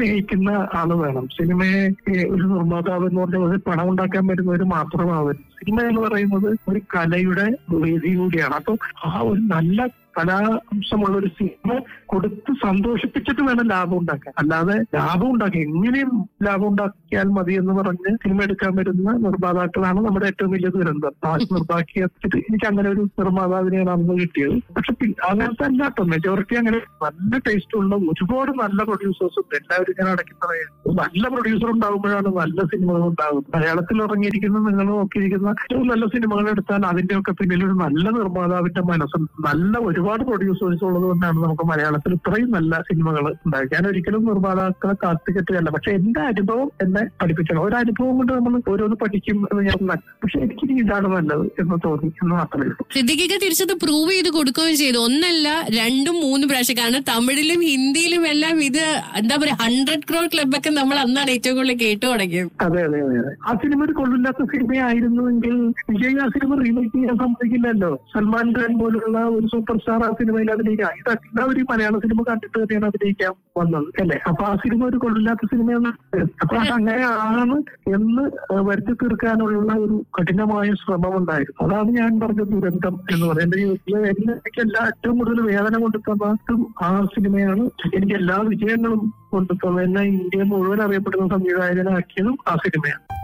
സ്നേഹിക്കുന്ന ആള് വേണം സിനിമയെ ഏ, ഒരു നിർമ്മാതാവ് എന്ന് പറഞ്ഞാൽ ഒരു പണം ഉണ്ടാക്കാൻ വരുന്നവർ മാത്രമാവരുത് സിനിമ എന്ന് പറയുന്നത് ഒരു കലയുടെ വേദി കൂടിയാണ് അപ്പൊ ആ ഒരു നല്ല കലാംശമുള്ള ഒരു സിനിമ കൊടുത്ത് സന്തോഷിപ്പിച്ചിട്ട് വേണം ലാഭം ഉണ്ടാക്കാൻ അല്ലാതെ ലാഭം ഉണ്ടാക്കാൻ എങ്ങനെയും ലാഭം ഉണ്ടാക്കിയാൽ മതി എന്ന് പറഞ്ഞ് സിനിമ എടുക്കാൻ വരുന്ന നിർമ്മാതാക്കളാണ് നമ്മുടെ ഏറ്റവും വലിയ ദുരന്തം താജ് നിർമ്മാക്കിയിട്ട് എനിക്ക് അങ്ങനെ ഒരു നിർമ്മാതാവിനെയാണ് അന്ന് കിട്ടിയത് പക്ഷെ പി- അങ്ങനത്തെ അല്ല കേട്ടോ മെജോറിറ്റി അങ്ങനെ നല്ല ടേസ്റ്റ് ഉള്ള ഒരുപാട് നല്ല പ്രൊഡ്യൂസേഴ്സ് ഉണ്ട് എല്ലാവരും ഇങ്ങനെ അടക്കി പറയുന്നത് നല്ല പ്രൊഡ്യൂസർ ഉണ്ടാകുമ്പോഴാണ് നല്ല സിനിമകൾ ഉണ്ടാകുന്നത് മലയാളത്തിൽ ഇറങ്ങിയിരിക്കുന്ന നിങ്ങൾ നോക്കിയിരിക്കുന്ന ഏറ്റവും നല്ല സിനിമകൾ എടുത്താൽ അതിന്റെയൊക്കെ പിന്നിൽ ഒരു നല്ല നിർമ്മാതാവിന്റെ മനസ്സും നല്ല ഒരുപാട് പ്രൊഡ്യൂസേഴ്സ് ഉള്ളത് കൊണ്ടാണ് നമുക്ക് മലയാളത്തിൽ ഇത്രയും നല്ല സിനിമകൾ ഉണ്ടായത് ഞാൻ ഒരിക്കലും നിർമ്മാതാക്കളെ കാത്തിക്കെട്ടുകയല്ല പക്ഷെ എന്റെ അനുഭവം എന്നെ പഠിപ്പിക്കണം ഒരു അനുഭവം കൊണ്ട് നമ്മൾ ഓരോന്ന് പഠിക്കും എന്ന് ഞാൻ നല്ല. പക്ഷെ എനിക്ക് ഇനി ഇതാണ് നല്ലത് എന്ന് തോന്നി എന്ന് മാത്രമേ ഉള്ളൂ സിദ്ദിഖിക്ക് തിരിച്ചത് പ്രൂവ് ചെയ്ത് കൊടുക്കുകയും ചെയ്തു ഒന്നല്ല രണ്ടും മൂന്നും പ്രാവശ്യം കാരണം തമിഴിലും ഹിന്ദിയിലും എല്ലാം ഇത് എന്താ പറയാ ഹൺഡ്രഡ് ക്രോർ ക്ലബൊക്കെ നമ്മൾ അന്നാണ് ഏറ്റവും കൂടുതൽ കേട്ടു തുടങ്ങിയത് അതെ അതെ അതെ അതെ ആ സിനിമ ഒരു കൊള്ളില്ലാത്ത സിനിമയായിരുന്നുവെങ്കിൽ വിജയ് ആ സിനിമ റീമേക്ക് ചെയ്യാൻ സമ്മതിക്കില്ലല്ലോ സൽമാൻ ഖാൻ പോലുള്ള ഒരു സൂപ്പർ സ്റ്റാർ ആ സിനിമയിൽ അഭിനയിക്കാം ഇതൊക്കെ ഒരു മലയാള സിനിമ കണ്ടിട്ട് തന്നെയാണ് അഭിനയിക്കാൻ വന്നത് അല്ലെ അപ്പൊ ആ സിനിമ ഒരു കൊള്ളില്ലാത്ത സിനിമയാണ് അപ്പൊ അത് അങ്ങനെയാണ് എന്ന് വരുത്തി തീർക്കാനുള്ള ഒരു കഠിനമായ ശ്രമം ഉണ്ടായിരുന്നു അതാണ് ഞാൻ പറഞ്ഞ ദുരന്തം എന്ന് പറയുന്നത് എന്റെ ജീവിതത്തിലെ എന്നെ- എനിക്ക് എല്ലാ ഏറ്റവും കൂടുതൽ വേദന കൊണ്ട് തന്നതും ആ സിനിമയാണ് എനിക്ക് എല്ലാ വിജയങ്ങളും കൊണ്ട് തന്നെ ഇന്ത്യ മുഴുവൻ അറിയപ്പെടുന്ന സംവിധായകനാക്കിയതും ആ സിനിമയാണ്